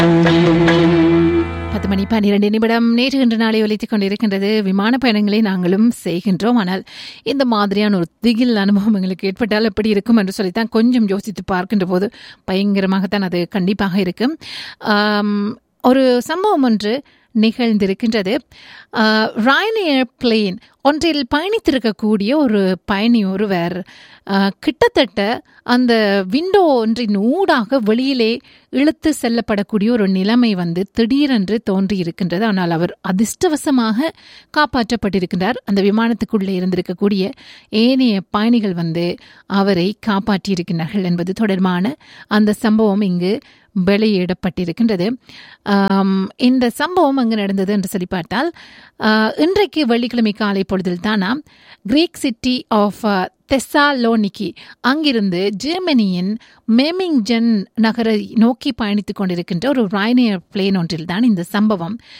பத்து மணி பன்னிரண்டு நிமிடம் நேற்று இன்று நாளை ஒலித்துக் கொண்டிருக்கின்றது விமான பயணங்களை நாங்களும் செய்கின்றோம் ஆனால் இந்த மாதிரியான ஒரு திகில் அனுபவம் எங்களுக்கு ஏற்பட்டால் எப்படி இருக்கும் என்று சொல்லித்தான் கொஞ்சம் யோசித்து பார்க்கின்ற போது பயங்கரமாகத்தான் அது கண்டிப்பாக இருக்கும் ஆம், ஒரு சம்பவம் ஒன்று நிகழ்ந்திருக்கின்றது ராயனியர் பிளேன் ஒன்றில் பயணித்திருக்கக்கூடிய ஒரு பயணி ஒருவர் ஆ, கிட்டத்தட்ட அந்த விண்டோ ஒன்றின் ஊடாக வெளியிலே இழுத்து செல்லப்படக்கூடிய ஒரு நிலைமை வந்து திடீரென்று தோன்றி இருக்கின்றது ஆனால் அவர் அதிர்ஷ்டவசமாக காப்பாற்றப்பட்டிருக்கின்றார் அந்த விமானத்துக்குள்ளே இருந்திருக்கக்கூடிய ஏனைய பயணிகள் வந்து அவரை காப்பாற்றியிருக்கிறார்கள் என்பது தொடர்பான அந்த சம்பவம் இங்கு வெளியிடப்பட்டிருக்கின்றது ஆம், இந்த சம்பவம் அங்கு நடந்தது என்று சொல்லி பார்த்தால் ஆ, இன்றைக்கு வெள்ளிக்கிழமை காலை பொழுதில் தானாம் கிரீக் சிட்டி ஆஃப் தெஸ்ஸாலோனிக்கி அங்கிருந்து ஜெர்மனியின் மேமிங்ஜன் நகரை நோக்கி பயணித்துக் கொண்டிருக்கின்ற ஒரு ராயனியர் பிளேன் ஒன்றில் தான் இந்த சம்பவம்